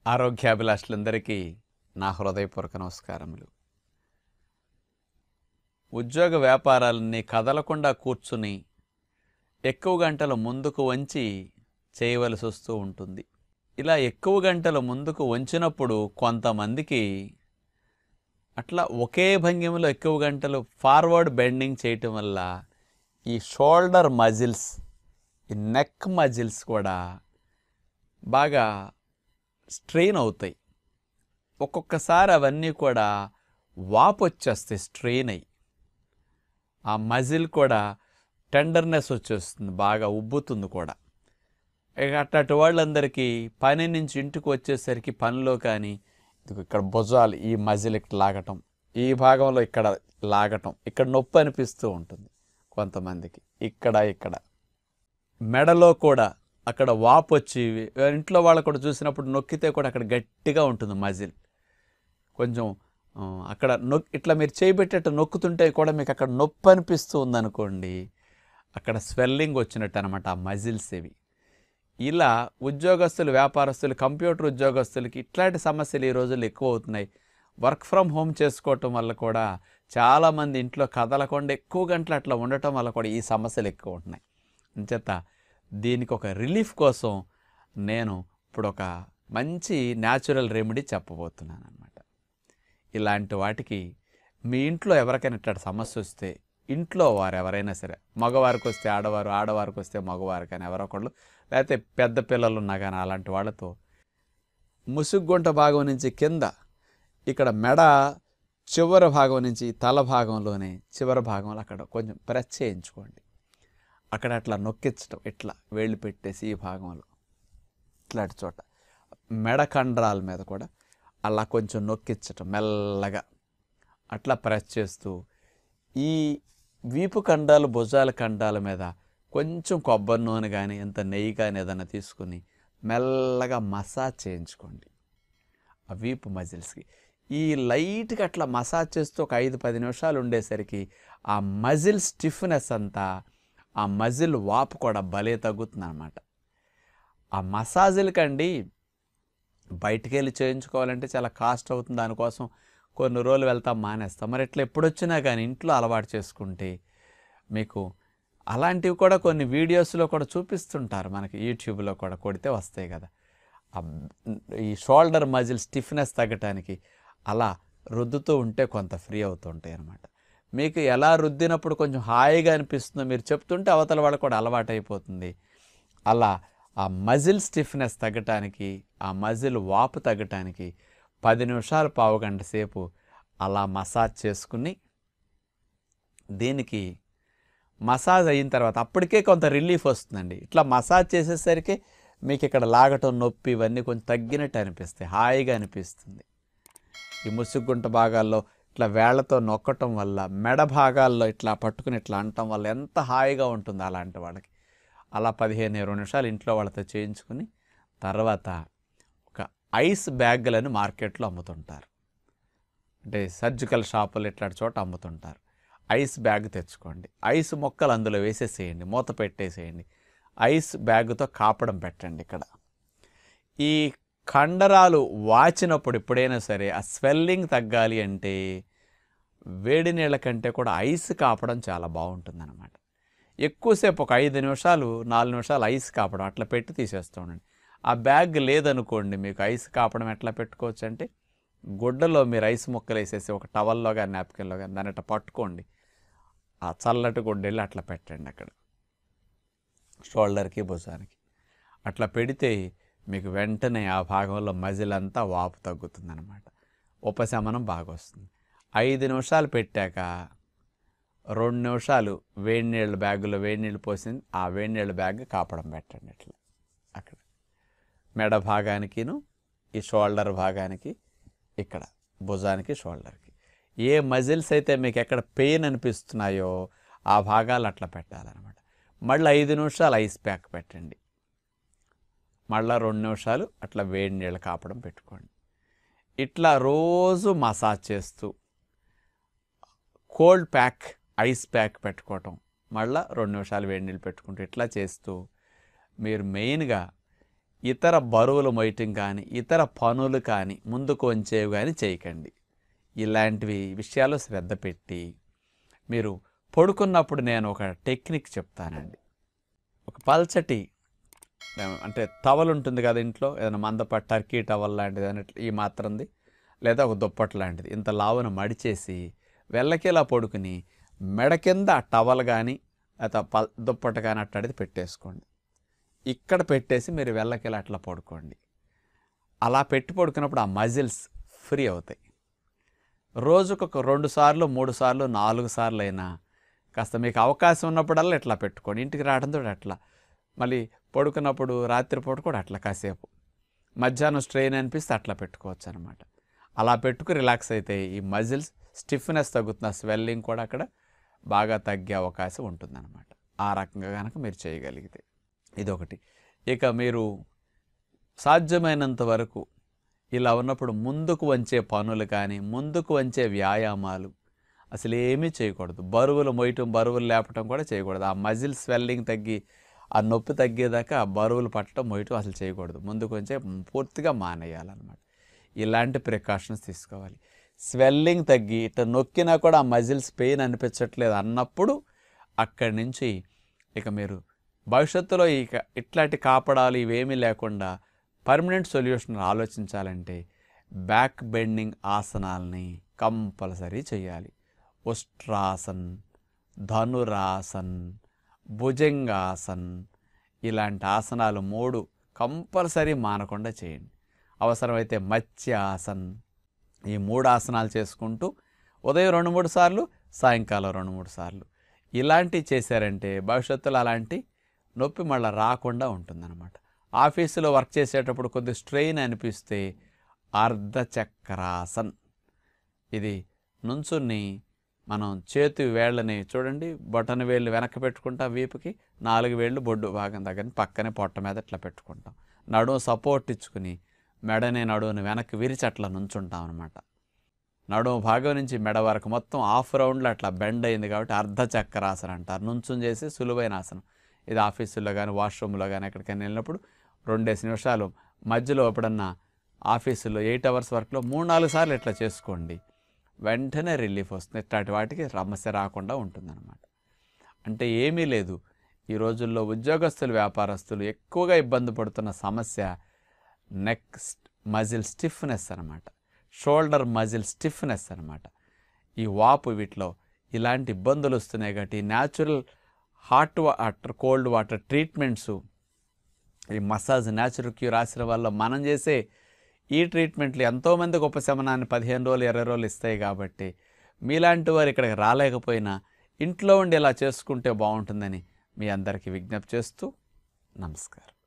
ఆరోగ్యాభిలాషులందరికీ నా హృదయపూర్వక నమస్కారములు ఉద్యోగ వ్యాపారాలన్నీ కదలకుండా కూర్చుని ఎక్కువ గంటలు ముందుకు వంచి చేయవలసి వస్తూ ఉంటుంది ఇలా ఎక్కువ గంటలు ముందుకు వంచినప్పుడు కొంతమందికి అట్లా ఒకే భంగిమలో ఎక్కువ గంటలు ఫార్వర్డ్ బెండింగ్ చేయటం వల్ల ఈ షోల్డర్ మజిల్స్ ఈ నెక్ మజిల్స్ కూడా బాగా స్ట్రెయిన్ అవుతాయి ఒక్కొక్కసారి అవన్నీ కూడా వాపు వచ్చేస్తాయి స్ట్రెయిన్ అయ్యి ఆ మజిల్ కూడా టెండర్నెస్ వచ్చేస్తుంది బాగా ఉబ్బుతుంది కూడా ఇక అట్టటి వాళ్ళందరికీ పని నుంచి ఇంటికి వచ్చేసరికి పనిలో కానీ ఇదిగో ఇక్కడ భుజాలు ఈ మజిల్ ఇక్కడ లాగటం ఈ భాగంలో ఇక్కడ లాగటం ఇక్కడ నొప్పి అనిపిస్తూ ఉంటుంది కొంతమందికి ఇక్కడ ఇక్కడ మెడలో కూడా అక్కడ వాపు వచ్చి ఇంట్లో వాళ్ళు కూడా చూసినప్పుడు నొక్కితే కూడా అక్కడ గట్టిగా ఉంటుంది మజిల్ కొంచెం ఆ, అక్కడ నొక్ ఇట్లా మీరు చేయబెట్టేట్టు నొక్కుతుంటే కూడా మీకు అక్కడ నొప్పి అనిపిస్తూ ఉందనుకోండి అక్కడ స్వెల్లింగ్ వచ్చినట్టు అనమాట ఆ మజిల్స్ ఇవి ఇలా ఉద్యోగస్తులు వ్యాపారస్తులు కంప్యూటర్ ఉద్యోగస్తులకి ఇట్లాంటి సమస్యలు ఈ రోజుల్లో ఎక్కువ అవుతున్నాయి వర్క్ ఫ్రమ్ హోమ్ చేసుకోవటం వల్ల కూడా చాలామంది ఇంట్లో కదలకుండా ఎక్కువ గంటలు అట్లా ఉండటం వల్ల కూడా ఈ సమస్యలు ఎక్కువ ఉంటున్నాయి అంచేత దీనికి ఒక రిలీఫ్ కోసం నేను ఇప్పుడు ఒక మంచి న్యాచురల్ రెమెడీ చెప్పబోతున్నాను అనమాట ఇలాంటి వాటికి మీ ఇంట్లో ఎవరికైనా ఇట్లాంటి సమస్య వస్తే ఇంట్లో వారు ఎవరైనా సరే మగవారికి వస్తే ఆడవారు ఆడవారికి వస్తే మగవారు కానీ ఎవరో ఒకళ్ళు లేకపోతే పెద్ద పిల్లలు ఉన్నా కానీ అలాంటి వాళ్ళతో ముసుగుంట భాగం నుంచి కింద ఇక్కడ మెడ చివరి భాగం నుంచి తల భాగంలోనే చివరి భాగంలో అక్కడ కొంచెం ప్రెస్ చేయించుకోండి అక్కడ అట్లా నొక్కించడం ఇట్లా వేళ్ళు పెట్టేసి ఈ భాగంలో ఇట్లాంటి చోట మెడ కండరాల మీద కూడా అలా కొంచెం నొక్కించటం మెల్లగా అట్లా ప్రెస్ చేస్తూ ఈ వీపు కండాలు భుజాల కండాల మీద కొంచెం కొబ్బరి నూనె కానీ ఎంత నెయ్యి కానీ ఏదైనా తీసుకుని మెల్లగా మసాజ్ చేయించుకోండి ఆ వీపు మజిల్స్కి ఈ లైట్గా అట్లా మసాజ్ చేస్తూ ఒక ఐదు పది నిమిషాలు ఉండేసరికి ఆ మజిల్ స్టిఫ్నెస్ అంతా ఆ మజిల్ వాపు కూడా భలే తగ్గుతుంది అనమాట ఆ మసాజులకండి బయటికి వెళ్ళి చేయించుకోవాలంటే చాలా కాస్ట్ అవుతుంది దానికోసం కొన్ని రోజులు వెళ్తాం మానేస్తాం మరి ఇట్లా ఎప్పుడు వచ్చినా కానీ ఇంట్లో అలవాటు చేసుకుంటే మీకు అలాంటివి కూడా కొన్ని వీడియోస్లో కూడా చూపిస్తుంటారు మనకి యూట్యూబ్లో కూడా కొడితే వస్తాయి కదా ఆ ఈ షోల్డర్ మజిల్ స్టిఫ్నెస్ తగ్గటానికి అలా రుద్దుతూ ఉంటే కొంత ఫ్రీ అవుతుంటాయి అన్నమాట మీకు ఎలా రుద్దినప్పుడు కొంచెం హాయిగా అనిపిస్తుందో మీరు చెప్తుంటే అవతల వాళ్ళకు కూడా అలవాటు అయిపోతుంది అలా ఆ మజిల్ స్టిఫ్నెస్ తగ్గటానికి ఆ మజిల్ వాపు తగ్గటానికి పది నిమిషాలు పావు గంట సేపు అలా మసాజ్ చేసుకుని దీనికి మసాజ్ అయిన తర్వాత అప్పటికే కొంత రిలీఫ్ వస్తుందండి ఇట్లా మసాజ్ చేసేసరికి మీకు ఇక్కడ లాగటం నొప్పి ఇవన్నీ కొంచెం తగ్గినట్టు అనిపిస్తాయి హాయిగా అనిపిస్తుంది ఈ ముసుగుంట భాగాల్లో ఇట్లా వేళ్లతో నొక్కటం వల్ల మెడ భాగాల్లో ఇట్లా పట్టుకుని ఇట్లా అనటం వల్ల ఎంత హాయిగా ఉంటుంది అలాంటి వాళ్ళకి అలా పదిహేను ఇరవై నిమిషాలు ఇంట్లో వాళ్ళతో చేయించుకుని తర్వాత ఒక ఐస్ బ్యాగులను మార్కెట్లో అమ్ముతుంటారు అంటే సర్జికల్ షాపులు ఇట్లాంటి చోట అమ్ముతుంటారు ఐస్ బ్యాగ్ తెచ్చుకోండి ఐస్ మొక్కలు అందులో వేసేసేయండి మూత పెట్టేసేయండి ఐస్ బ్యాగ్తో కాపడం పెట్టండి ఇక్కడ ఈ కండరాలు వాచినప్పుడు ఎప్పుడైనా సరే ఆ స్వెల్లింగ్ తగ్గాలి అంటే వేడి నీళ్ళ కంటే కూడా ఐస్ కాపడం చాలా బాగుంటుందన్నమాట ఎక్కువసేపు ఒక ఐదు నిమిషాలు నాలుగు నిమిషాలు ఐస్ కాపడం అట్లా పెట్టి తీసేస్తూ ఉండండి ఆ బ్యాగ్ లేదనుకోండి మీకు ఐస్ కాపడం ఎట్లా పెట్టుకోవచ్చు అంటే గుడ్డలో మీరు ఐస్ ముక్కలు వేసేసి ఒక టవల్లో కానీ నాప్కిన్లో కానీ దాన్ని అట్లా పట్టుకోండి ఆ చల్లటి గుడ్డెళ్ళి అట్లా పెట్టండి అక్కడ షోల్డర్కి భుజానికి అట్లా పెడితే మీకు వెంటనే ఆ భాగంలో మజిల్ అంతా వాపు తగ్గుతుందన్నమాట ఉపశమనం బాగా వస్తుంది ఐదు నిమిషాలు పెట్టాక రెండు నిమిషాలు వేడి నీళ్ళ బ్యాగులో వేడి నీళ్ళు పోసింది ఆ వేడి నీళ్ళ బ్యాగ్ కాపడం పెట్టండి ఇట్లా అక్కడ మెడ భాగానికిను ఈ షోల్డర్ భాగానికి ఇక్కడ భుజానికి షోల్డర్కి ఏ మజిల్స్ అయితే మీకు ఎక్కడ పెయిన్ అనిపిస్తున్నాయో ఆ భాగాలు అట్లా పెట్టాలన్నమాట మళ్ళీ ఐదు నిమిషాలు ఐస్ ప్యాక్ పెట్టండి మళ్ళీ రెండు నిమిషాలు అట్లా వేడి నీళ్ళు కాపడం పెట్టుకోండి ఇట్లా రోజు మసాజ్ చేస్తూ కోల్డ్ ప్యాక్ ఐస్ ప్యాక్ పెట్టుకోవటం మళ్ళీ రెండు నిమిషాలు వేడి నీళ్ళు పెట్టుకుంటూ ఇట్లా చేస్తూ మీరు మెయిన్గా ఇతర బరువులు మోయటం కానీ ఇతర పనులు కానీ ముందుకు వంచేవి కానీ చేయకండి ఇలాంటివి విషయాలు శ్రద్ధ పెట్టి మీరు పడుకున్నప్పుడు నేను ఒక టెక్నిక్ చెప్తానండి ఒక పల్చటి అంటే టవల్ ఉంటుంది కదా ఇంట్లో ఏదైనా మందప టర్కీ టవల్ లాంటిది అని ఈ మాత్రంది లేదా ఒక దుప్పటి లాంటిది ఇంత లావున మడిచేసి వెళ్ళకిలా పడుకుని మెడ కింద ఆ టవల్ కానీ లేదా పల్ దుప్పటి కానీ అట్లాంటిది పెట్టేసుకోండి ఇక్కడ పెట్టేసి మీరు వెళ్ళకిలా అట్లా పడుకోండి అలా పెట్టి పడుకున్నప్పుడు ఆ మజిల్స్ ఫ్రీ అవుతాయి రోజుకు ఒక రెండు సార్లు మూడు సార్లు నాలుగు సార్లు అయినా కాస్త మీకు అవకాశం ఉన్నప్పుడల్లా ఇట్లా పెట్టుకోండి ఇంటికి రావడంతో అట్లా మళ్ళీ పడుకున్నప్పుడు రాత్రిపూట కూడా అట్లా కాసేపు మధ్యాహ్నం స్ట్రెయిన్ అనిపిస్తే అట్లా పెట్టుకోవచ్చు అనమాట అలా పెట్టుకు రిలాక్స్ అయితే ఈ మజిల్స్ స్టిఫ్నెస్ తగ్గుతుంది ఆ స్వెల్లింగ్ కూడా అక్కడ బాగా తగ్గే అవకాశం ఉంటుందన్నమాట ఆ రకంగా కనుక మీరు చేయగలిగితే ఇదొకటి ఇక మీరు సాధ్యమైనంత వరకు ఇలా ఉన్నప్పుడు ముందుకు వంచే పనులు కానీ ముందుకు వంచే వ్యాయామాలు అసలు ఏమీ చేయకూడదు బరువులు మోయటం బరువులు లేపటం కూడా చేయకూడదు ఆ మజిల్ స్వెల్లింగ్ తగ్గి ఆ నొప్పి తగ్గేదాకా ఆ బరువులు పట్టడం మోయటం అసలు చేయకూడదు ముందుకు వంచే పూర్తిగా మానేయాలన్నమాట ఇలాంటి ప్రికాషన్స్ తీసుకోవాలి స్వెల్లింగ్ తగ్గి ఇట్లా నొక్కినా కూడా ఆ మజిల్స్ పెయిన్ అనిపించట్లేదు అన్నప్పుడు అక్కడి నుంచి ఇక మీరు భవిష్యత్తులో ఇక ఇట్లాంటి కాపడాలు ఇవేమీ లేకుండా పర్మనెంట్ సొల్యూషన్ ఆలోచించాలంటే బ్యాక్ బెండింగ్ ఆసనాల్ని కంపల్సరీ చేయాలి ఉష్ట్రాసన్ ధనురాసన్ భుజంగాసన్ ఇలాంటి ఆసనాలు మూడు కంపల్సరీ మానకుండా చేయండి అవసరమైతే మత్స్యాసన్ ఈ మూడు ఆసనాలు చేసుకుంటూ ఉదయం రెండు మూడు సార్లు సాయంకాలం రెండు మూడు సార్లు ఇలాంటివి చేశారంటే భవిష్యత్తులో అలాంటి నొప్పి మళ్ళీ రాకుండా ఉంటుందన్నమాట ఆఫీసులో వర్క్ చేసేటప్పుడు కొద్ది స్ట్రెయిన్ అనిపిస్తే అర్ధచక్రాసన్ ఇది నుంచుని మనం చేతి వేళ్ళని చూడండి బొటన వేళ్ళు వెనక్కి పెట్టుకుంటాం వీపుకి నాలుగు వేళ్ళు బొడ్డు భాగం దగ్గర పక్కనే పొట్ట మీద ఇట్లా పెట్టుకుంటాం నడుము సపోర్ట్ ఇచ్చుకుని మెడనే నడువుని వెనక్కి విరిచి అట్లా నుంచుంటాం అనమాట నడుము భాగం నుంచి మెడ వరకు మొత్తం హాఫ్ రౌండ్లో అట్లా బెండ్ అయింది కాబట్టి అర్ధచక్రాసనం అంటారు నుంచుని చేసి సులువైన ఆసనం ఇది ఆఫీసుల్లో కానీ వాష్రూమ్లో కానీ ఎక్కడికైనా వెళ్ళినప్పుడు రెండేసి నిమిషాలు మధ్యలో ఎప్పుడన్నా ఆఫీసులో ఎయిట్ అవర్స్ వర్క్లో మూడు నాలుగు సార్లు ఇట్లా చేసుకోండి వెంటనే రిలీఫ్ వస్తుంది ఇట్లాంటి వాటికి సమస్య రాకుండా ఉంటుందన్నమాట అంటే ఏమీ లేదు ఈ రోజుల్లో ఉద్యోగస్తులు వ్యాపారస్తులు ఎక్కువగా ఇబ్బంది పడుతున్న సమస్య నెక్ మజిల్ స్టిఫ్నెస్ అనమాట షోల్డర్ మజిల్ స్టిఫ్నెస్ అనమాట ఈ వాపు వీటిలో ఇలాంటి ఇబ్బందులు వస్తున్నాయి కాబట్టి natural hot water cold water treatments ఈ మసాజ్ న్యాచురల్ క్యూర్ ఆశ్రయం వల్ల మనం చేసే ఈ ట్రీట్మెంట్లు ఎంతోమందికి ఉపశమనాన్ని పదిహేను రోజులు ఇరవై రోజులు ఇస్తాయి కాబట్టి మీలాంటి వారు ఇక్కడికి రాలేకపోయినా ఇంట్లో ఉండి ఇలా చేసుకుంటే బాగుంటుందని మీ అందరికీ విజ్ఞప్తి చేస్తూ నమస్కారం